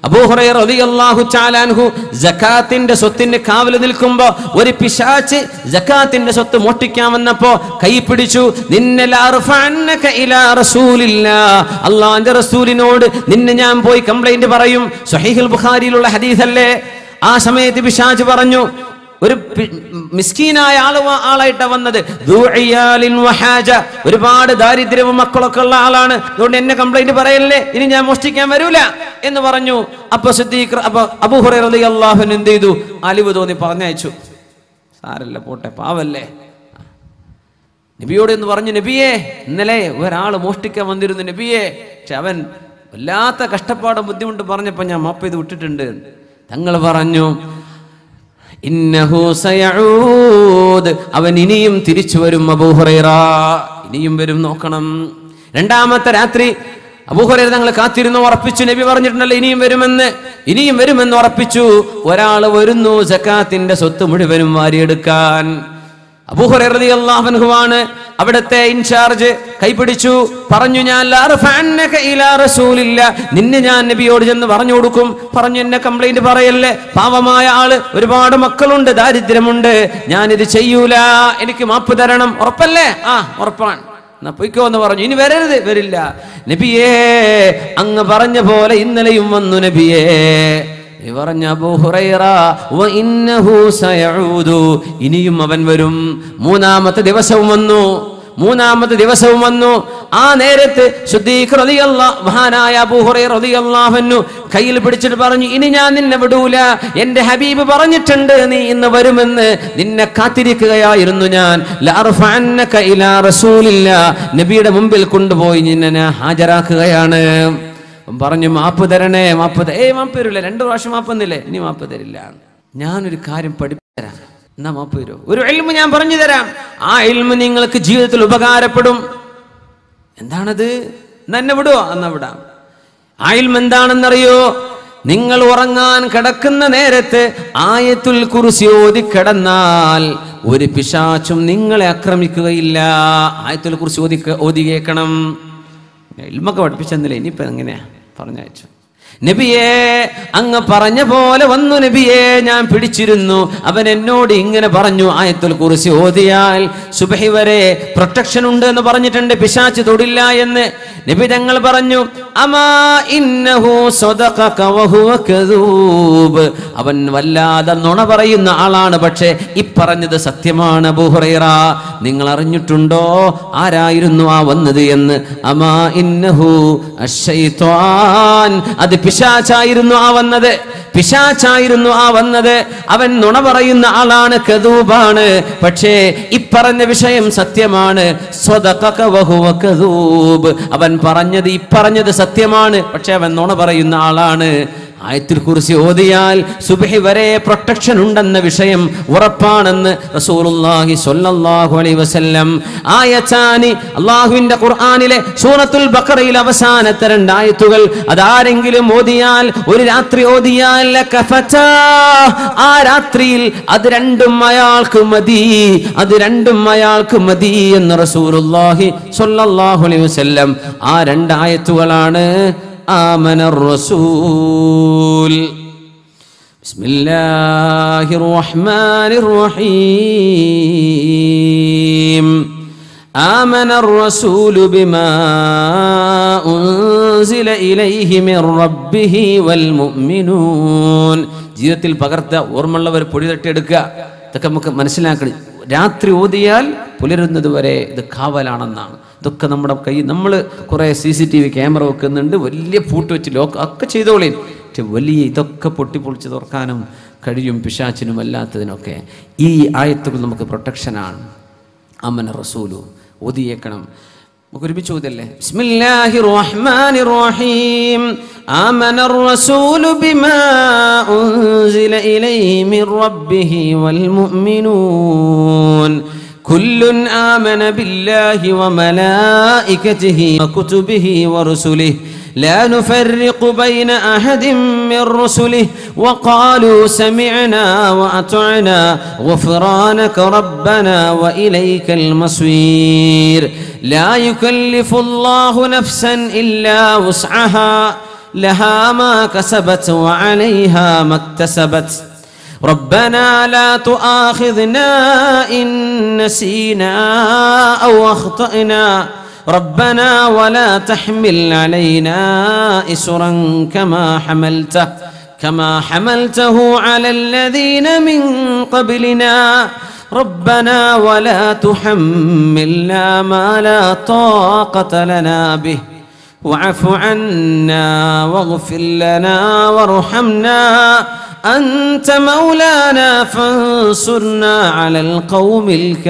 അബൂഹുറൈറ റളിയല്ലാഹു തആല അൻഹു സക്കാത്തിന്റെ സ്വത്തിന് കാവൽ നിൽക്കുമ്പോ ഒരു പിശാച്ച് സക്കാത്തിന്റെ സ്വത്ത് മോഷ്ടിക്കാൻ വന്നപ്പോ കൈ പിടിച്ചു നിന്നെ ലഅർഫഅന്നക ഇലാ റസൂലില്ലാ അള്ളാഹിന്റെ റസൂലിനോട് നിന്നെ ഞാൻ പോയി കംപ്ലൈന്റ് പറയും സ്വഹീഹുൽ ബുഖാരിയിലുള്ള ഹദീസല്ലേ ആ സമയത്ത് പിശാച്ച് പറഞ്ഞു ഒരു പി- മിസ്കീനായ ആള് വ- ആളായിട്ടാ വന്നത് ദൂ ഇയാലിൻ വഹാജ. ഒരുപാട് ദാരിദ്ര്യവും മക്കളൊക്കെ ഉള്ള ആളാണ് അതുകൊണ്ട് എന്നെ കംപ്ലൈന്റ് പറയല്ലേ ഇനി ഞാൻ മോഷ്ടിക്കാൻ വരൂല എന്ന് പറഞ്ഞു അപ്പൊ സിദ്ദീഖ് റ- അപ്പൊ അബൂഹുറൈ അള്ളാഹുൻ എന്ത് ചെയ്തു അലിവ് തോന്നി പറഞ്ഞയച്ചു സാരല്ല പോട്ടെ പാവല്ലേ നബിയോട് എന്ന് പറഞ്ഞു നബിയെ ഇന്നലെ ഒരാൾ മോഷ്ടിക്കാൻ വന്നിരുന്നു നബിയെ പക്ഷെ അവൻ വല്ലാത്ത കഷ്ടപ്പാടും ബുദ്ധിമുട്ട് പറഞ്ഞപ്പോ ഞാൻ മാപ്പ് ചെയ്ത് വിട്ടിട്ടുണ്ട് തങ്ങൾ പറഞ്ഞു ഇന്നഹു സയഊദ് അവൻ ഇനിയും തിരിച്ചു വരും അബൂഹുറൈറ ഇനിയും വരും നോക്കണം രണ്ടാമത്തെ രാത്രി അബൂഹുറൈറ തങ്ങൾ കാത്തിരുന്നു ഉറപ്പിച്ചു നബി പറഞ്ഞിട്ടുണ്ടല്ലോ ഇനിയും വരുമെന്ന് ഇനിയും വരുമെന്ന് ഉറപ്പിച്ചു ഒരാൾ വരുന്നു സക്കാത്തിന്റെ സ്വത്ത് മുഴുവനും വാരിയെടുക്കാൻ അബൂഹുറാണ് അവിടുത്തെ ഇൻചാർജ് കൈപിടിച്ചു പറഞ്ഞു ഞാൻ ലാ റഫഅന്നക ഇലാ റസൂലില്ല നിന്നെ ഞാൻ നബിയോട് ചെന്ന് പറഞ്ഞു കൊടുക്കും പറഞ്ഞു എന്നെ കംപ്ലൈന്റ് പറയല്ലേ പാവമായ ആള് ഒരുപാട് മക്കളുണ്ട് ദാരിദ്ര്യമുണ്ട് ഞാനിത് ചെയ്യൂല എനിക്ക് മാപ്പ് തരണം ഉറപ്പല്ലേ ആ ഉറപ്പാണ് എന്നാ പൊയ്ക്കോ എന്ന് പറഞ്ഞു ഇനി വരരുത് വരില്ല നബിയേ അങ്ങ് പറഞ്ഞ പോലെ ഇന്നലെയും വന്നു നബിയേ ഈ പറഞ്ഞ അബൂ ഹുറൈറ വ ഇന്നഹു സയഊദു ഇനിയും അവൻ വരും മൂന്നാമത്തെ ദിവസവും വന്നു മൂന്നാമത്തെ ദിവസവും വന്നു ആ നേരത്ത് സിദ്ദീഖ് റളിയല്ലാഹു മഹാനായ അബൂ ഹുറൈറ റളിയല്ലാഹു അൻഹു കയ്യിൽ പിടിച്ചിട്ട് പറഞ്ഞു ഇനി ഞാൻ നിന്നെ വിടൂല എന്റെ ഹബീബ് പറഞ്ഞിട്ടുണ്ട് നീ ഇന്ന് വരുമെന്ന് നിന്നെ കാത്തിരിക്കുകയായിരുന്നു ഞാൻ ലഅർഫഅന്നക ഇലാ റസൂലില്ല നബിയുടെ മുമ്പിൽ കൊണ്ടുപോയി നിന്നെ ഞാൻ ഹാജരാക്കുകയാണ് അവൻ പറഞ്ഞു മാപ്പ് തരണേ മാപ്പ് ത- ഏയ് മാപ്പ് തരില്ല രണ്ടു പ്രാവശ്യം മാപ്പ് തന്നില്ലേ ഇനി മാപ്പ് തരില്ല ഞാനൊരു കാര്യം പഠിപ്പിച്ചുതരാം എന്നാ മാപ്പ് തരൂ ഒരു എൽമ് ഞാൻ പറഞ്ഞു തരാം ആ എൽമ് നിങ്ങൾക്ക് ജീവിതത്തിൽ ഉപകാരപ്പെടും എന്താണത് എന്നാ എന്നെ വിടുവോ എന്നാ വിടാം ആ ഇൽമ് എന്താണെന്നറിയോ നിങ്ങൾ ഉറങ്ങാൻ കിടക്കുന്ന നേരത്ത് ആയത്തുൽ കുറിസി ഓതി കിടന്നാൽ ഒരു പിശാച്ചും നിങ്ങളെ ആക്രമിക്കുകയില്ല ആയത്തുൽ കുറിസി ഓതി ഓതി കേൾക്കണം ഇൽമൊക്കെ പഠിപ്പിച്ചെന്നില്ല ഇനിയിപ്പോ എങ്ങനെയാ പറഞ്ഞയച്ചു നബിയെ അങ്ങ് പറഞ്ഞ പോലെ വന്നു നബിയെ ഞാൻ പിടിച്ചിരുന്നു അവൻ എന്നോട് ഇങ്ങനെ പറഞ്ഞു ആയത്തുൽ കുറിച്ച് ഓതിയാൽ സുബഹി വരെ പ്രൊട്ടക്ഷൻ ഉണ്ട് എന്ന് പറഞ്ഞിട്ടുണ്ട് പിശാച്ച് തൊടില്ല എന്ന് നബി തങ്ങൾ പറഞ്ഞു അമാ ഇന്നഹു സ്വദഖക വഹുവ കദൂബ് അവൻ വല്ലാതെ നുണ പറയുന്ന ആളാണ് പക്ഷേ ഈ പറഞ്ഞത് സത്യമാണ് അബൂഹുറൈറ നിങ്ങൾ അറിഞ്ഞിട്ടുണ്ടോ ആരായിരുന്നു ആ വന്നത് എന്ന് അമാ ഇന്നഹു അശ്ശൈത്വാൻ അത് പിശാച്ചായിരുന്നു ആ വന്നത് പിശാച്ചായിരുന്നു ആ വന്നത് അവൻ നുണ പറയുന്ന ആളാണ് കദൂബാണ് പക്ഷേ ഇപ്പറഞ്ഞ വിഷയം സത്യമാണ് സ്വദഖക വഹുവ കദൂബ് അവൻ പറഞ്ഞത് ഇപ്പറഞ്ഞത് സത്യമാണ് പക്ഷെ അവൻ നുണ പറയുന്ന ആളാണ് ആയത്തിൽ കുറിച്ച് ഓതിയാൽ സുബഹി വരെ പ്രൊട്ടക്ഷൻ ഉണ്ടെന്ന വിഷയം ഉറപ്പാണെന്ന് റസൂലുള്ളാഹി സ്വല്ലല്ലാഹു അലൈഹി വസല്ലം ആയത്താനി അള്ളാഹുവിന്റെ ഖുർആനിലെ സൂറത്തുൽ ബഖറയിൽ അവസാനത്തെ രണ്ടായത്തുകൾ അതാരെങ്കിലും ഓതിയാൽ ഒരു രാത്രി ഓതിയാൽ ലകഫതാ. ആ രാത്രിയിൽ അത് രണ്ടും അയാൾക്ക് മതി അത് രണ്ടും അയാൾക്ക് മതി എന്ന് റസൂലുള്ളാഹി സ്വല്ലല്ലാഹു അലൈഹി വസല്ലം ആ രണ്ടായത്തുകളാണ് آمن الرسول بسم الله الرحمن الرحيم آمن الرسول بما أنزل إليه من ربه والمؤمنون ജീവിതത്തിൽ പകർത്ത ഓർമ്മയുള്ളവർ പൊടി തട്ടിയെടുക്കുക ഇതൊക്കെ നമുക്ക് മനസ്സിലാക്കണം രാത്രി ഓതിയാൽ പുലരുന്നത് വരെ ഇത് കാവലാണെന്നാണ് ഇതൊക്കെ നമ്മുടെ കൈ നമ്മൾ കുറേ C C T V camera വെക്കുന്നുണ്ട് വലിയ പൂട്ട് വെച്ച് ലോക്ക് ഒക്കെ ചെയ്തോളേ പക്ഷെ വലിയ ഇതൊക്കെ പൊട്ടിപ്പൊളിച്ച് തുറക്കാനും കഴിയും പിശാച്ചിനും അല്ലാത്തതിനൊക്കെ ഈ ആയത്തുകൾ നമുക്ക് പ്രൊട്ടക്ഷനാണ് അമ്മന റസൂലു ഓതിയേക്കണം നമുക്ക് ഒരുമിച്ച് ഓതല്ലേ ബിസ്മില്ലാഹി റഹ്മാനി റഹീം آمن الرسول بما أنزل إليه من ربه والمؤمنون كل آمن بالله وملائكته وكتبه ورسله لا نفرق بين أحد من رسله وقالوا سمعنا وأطعنا غفرانك ربنا وإليك المصير لا يكلف الله نفسا إلا وسعها لها ما كسبت وعليها ما اكتسبت ربنا لا تؤاخذنا إن نسينا أو أخطأنا ربنا ولا تحمل علينا إسرا كما حملته كما حملته على الذين من قبلنا ربنا ولا تحملنا ما لا طاقة لنا به واعف عنا واغفر لنا وارحمنا أنت مولانا فانصرنا على القوم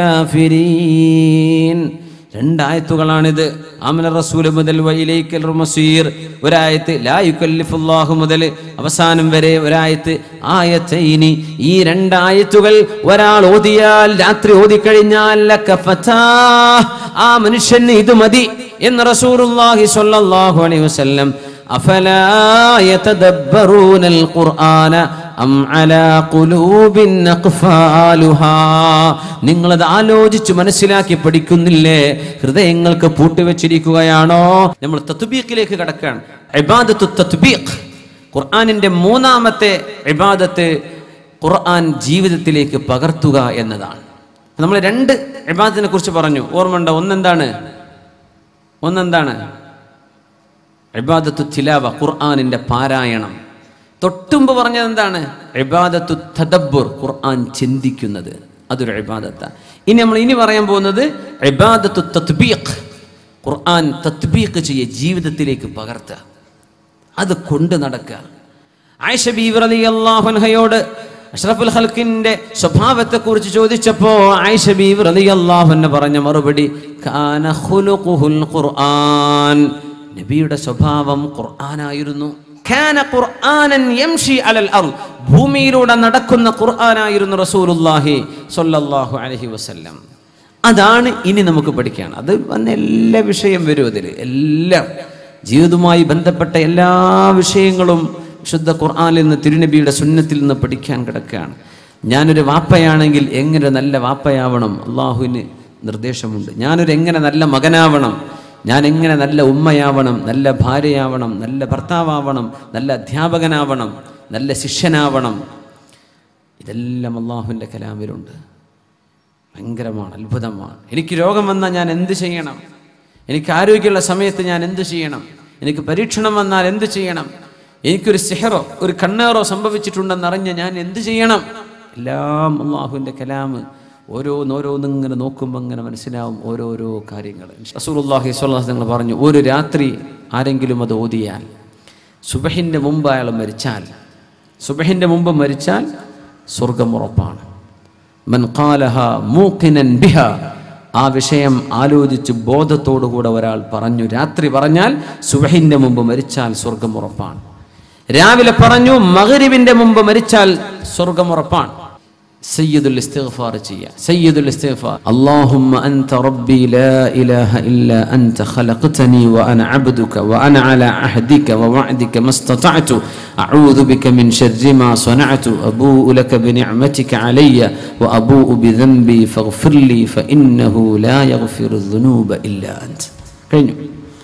الكافرين രണ്ടായത്തുകളാണിത് ആമന റസൂല് മുതൽ വയിലേക്കൽ മസീർ ഒരായത്ത് ലായുക്കല്ലിഫുല്ലാഹു മുതൽ അവസാനം വരെ ഒരായത്ത് ആയത്തൈനി ഈ രണ്ടായത്തുകൾ ഒരാൾ ഓതിയാൽ രാത്രി ഓതിക്കഴിഞ്ഞാൽ ലക ഫതാഹ്. ആ മനുഷ്യന് ഇത് മതി എന്ന് റസൂലുള്ളാഹി സ്വല്ലല്ലാഹു അലൈഹി വസല്ലം അഫലാ യതദബ്ബറൂനൽ ഖുർആന അം അലാ ഖുലൂബിൻ അഖ്ഫാലുഹാ നിങ്ങളത് ആലോചിച്ച് മനസ്സിലാക്കി പഠിക്കുന്നില്ലേ ഹൃദയങ്ങൾക്ക് പൂട്ടിവെച്ചിരിക്കുകയാണോ നമ്മൾ തത്ബീഖിലേക്ക് കടക്കുകയാണ് ഇബാദത്തു തത്ബീഖ് ഖുർആനിന്റെ മൂന്നാമത്തെ ഇബാദത്ത് ഖുർആൻ ജീവിതത്തിലേക്ക് പകർത്തുക എന്നതാണ് നമ്മൾ രണ്ട് ഇബാദത്തിനെ കുറിച്ച് പറഞ്ഞു ഓർമ്മയുണ്ടോ ഒന്നെന്താണ് ഒന്നെന്താണ് ഇബാദത്തു തിലാവ ഖുർആനിന്റെ പാരായണം തൊട്ടുമ്പ് പറഞ്ഞത് എന്താണ് ഇബാദത്തു തദബ്ബുർ ഖുർആൻ ചിന്തിക്കുന്നത് അതൊരു ഇബാദത്താണ് ഇനി നമ്മൾ ഇനി പറയാൻ പോകുന്നത് ഇബാദത്തു തത്ബീഖ് ഖുർആൻ തത്ബീഖ് ചെയ്യ ജീവിതത്തിലേക്ക് പകർത്തുക അത് കൊണ്ട് നടക്കുക ആയിഷ ബീവി റളിയല്ലാഹു അൻഹയോട് അഷ്റഫുൽ ഹൽക്കിന്റെ സ്വഭാവത്തെ കുറിച്ച് ചോദിച്ചപ്പോ ആയിഷ ബീവി റളിയല്ലാഹു അൻഹ പറഞ്ഞ മറുപടി കാന ഖുലുഖുൽ ഖുർആൻ നബിയുടെ സ്വഭാവം ഖുർആനായിരുന്നു കാന ഖുർആനൻ യംഷി അലൽ അർദ് ഭൂമിയിലൂടെ നടക്കുന്ന ഖുർആനായിരുന്നു റസൂലുള്ളാഹി സ്വല്ലല്ലാഹു അലൈഹി വസല്ലം അതാണ് ഇനി നമുക്ക് പഠിക്കാൻ അത് വന്ന എല്ലാ വിഷയം വരും അതിൽ എല്ലാം ജീവിതവുമായി ബന്ധപ്പെട്ട എല്ലാ വിഷയങ്ങളും വിശുദ്ധ ഖുർആനിൽ നിന്ന് തിരുനബിയുടെ സുന്നത്തിൽ നിന്ന് പഠിക്കാൻ കിടക്കുകയാണ് ഞാനൊരു വാപ്പയാണെങ്കിൽ എങ്ങനെ നല്ല വാപ്പയാവണം അള്ളാഹുവിന് നിർദ്ദേശമുണ്ട് ഞാനൊരു എങ്ങനെ നല്ല മകനാവണം ഞാൻ എങ്ങനെ നല്ല ഉമ്മയാവണം നല്ല ഭാര്യയാവണം നല്ല ഭർത്താവാവണം നല്ല അധ്യാപകനാവണം നല്ല ശിഷ്യനാവണം ഇതെല്ലാം അള്ളാഹുവിൻ്റെ കലാമിലുണ്ട് ഭയങ്കരമാണ് അത്ഭുതമാണ് എനിക്ക് രോഗം വന്നാൽ ഞാൻ എന്ത് ചെയ്യണം എനിക്ക് ആരോഗ്യമുള്ള സമയത്ത് ഞാൻ എന്ത് ചെയ്യണം എനിക്ക് പരീക്ഷണം വന്നാൽ എന്ത് ചെയ്യണം എനിക്കൊരു സിഹറോ ഒരു കണ്ണേറോ സംഭവിച്ചിട്ടുണ്ടെന്നറിഞ്ഞ് ഞാൻ എന്ത് ചെയ്യണം എല്ലാം അള്ളാഹുവിൻ്റെ കലാമ് ഓരോന്നോരോന്നും ഇങ്ങനെ നോക്കുമ്പോൾ ഇങ്ങനെ മനസ്സിലാവും ഓരോരോ കാര്യങ്ങൾ റസൂലുള്ളാഹി സ്വല്ലല്ലാഹു നിങ്ങൾ പറഞ്ഞു ഒരു രാത്രി ആരെങ്കിലും അത് ഓതിയാൽ സുബഹിൻ്റെ മുമ്പ് അയാൾ മരിച്ചാൽ സുബഹിൻ്റെ മുമ്പ് മരിച്ചാൽ സ്വർഗം ഉറപ്പാണ് മൻ ഖാലഹ മൂഖിനൻ ബിഹ ആ വിഷയം ആലോചിച്ച് ബോധത്തോടുകൂടെ ഒരാൾ പറഞ്ഞു രാത്രി പറഞ്ഞാൽ സുബഹിന്റെ മുമ്പ് മരിച്ചാൽ സ്വർഗം ഉറപ്പാണ് രാവിലെ പറഞ്ഞു മഗ്രിബിന്റെ മുമ്പ് മരിച്ചാൽ സ്വർഗം ഉറപ്പാണ് സയ്യിദുൽ ഇസ്തിഗ്ഫാർ ചെയ്യുക സയ്യിദുൽ ഇസ്തിഗ്ഫാർ اللهم انت ربي لا اله الا انت خلقتني وانا عبدك وانا على عهدك ووعدك ما استطعت اعوذ بك من شر ما صنعت ابوء لك بنعمتك علي وابوء بذنبي فاغفر لي فانه لا يغفر الذنوب الا انت കഴിഞ്ഞു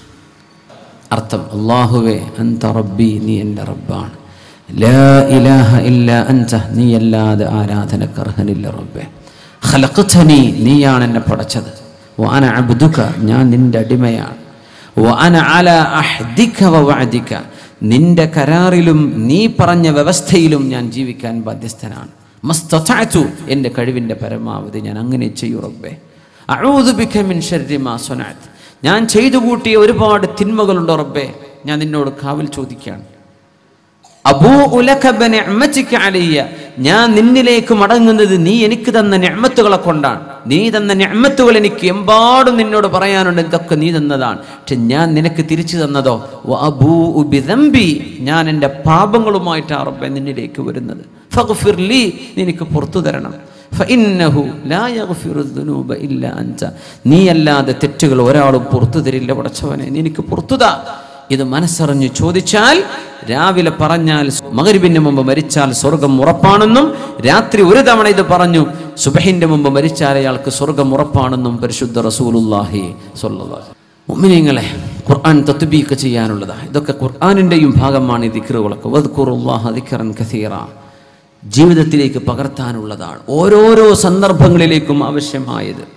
അർത്ഥം അള്ളാഹുവേ അന്ത റബ്ബി നീ എൻ്റെ റബ്ബാണ് ലാ ഇലാഹ ഇല്ല അൻത നീയല്ലാതെ ആരാധനക്ക് അർഹനില്ല റബ്ബേ ഖലഖ്തനി നീയാണ് എന്നെ പടച്ചത് വാന അബ്ദുക ഞാൻ നിന്റെ അടിമയാണ് വാന അല അഹ്ദിക വവഅദിക നിന്റെ കരാറിലും നീ പറഞ്ഞ വ്യവസ്ഥയിലും ഞാൻ ജീവിക്കാൻ ബാധ്യസ്ഥനാണ് മസ്തതഅതു എൻ്റെ കഴിവിൻ്റെ പരമാവധി ഞാൻ അങ്ങനെ ചെയ്യൂ റബ്ബേ അഊദു ബിക മിൻ ശർരി മാ സ്വനഅത് ഞാൻ ചെയ്തു കൂട്ടിയ ഒരുപാട് തിന്മകളുണ്ട് റബ്ബേ ഞാൻ നിന്നോട് കാവൽ ചോദിക്കുകയാണ് അബൂ ഉലക ബിനിഅമതിക അലയ്യ ഞാൻ നിന്നിലേക്ക് മടങ്ങുന്നത് നീ എനിക്ക് തന്ന നിഅമത്തുകളെ കൊണ്ടാണ് നീ തന്ന നിഅമത്തുകൾ എനിക്ക് എമ്പാടും നിന്നോട് പറയാനുണ്ട് ഇതൊക്കെ നീ തന്നതാണ് പക്ഷെ ഞാൻ നിനക്ക് തിരിച്ചു തന്നതോ വഅബൂഉ ബിദംബി ഞാൻ എൻ്റെ പാപങ്ങളുമായിട്ടാണ് റബ്ബെ നിന്നിലേക്ക് വരുന്നത് ഫഗ്ഫിർ ലീ നീ എനിക്ക് പുറത്തു തരണം ഫഇന്നഹു ലാ യഗ്ഫിറു ദുനൂബ ഇല്ലാ അൻത നീ അല്ലാതെ തെറ്റുകൾ ഒരാളും പുറത്തു തരില്ല പടച്ചവനെ നീ എനിക്ക് പുറത്തുതാ ഇത് മനസ്സറിഞ്ഞ് ചോദിച്ചാൽ രാവിലെ പറഞ്ഞാൽ മകരിബിന് മുമ്പ് മരിച്ചാൽ സ്വർഗം ഉറപ്പാണെന്നും രാത്രി ഒരു തവണ ഇത് പറഞ്ഞു സുബഹിന്റെ മുമ്പ് മരിച്ചാൽ അയാൾക്ക് സ്വർഗം ഉറപ്പാണെന്നും പരിശുദ്ധ റസൂലുല്ലാഹി സ്വല്ലല്ലാഹു മുഅ്മിനീങ്ങളെ ഖുർആൻ തത്ബീക്ക് ചെയ്യാനുള്ളതാണ് ഇതൊക്കെ ഖുർആനിൻ്റെയും ഭാഗമാണ് ഈ ദിക്റുകളൊക്കെ വദ്കുറുല്ലാഹ ദിക്റൻ കസീറ ജീവിതത്തിലേക്ക് പകർത്താനുള്ളതാണ് ഓരോരോ സന്ദർഭങ്ങളിലേക്കും ആവശ്യമായത്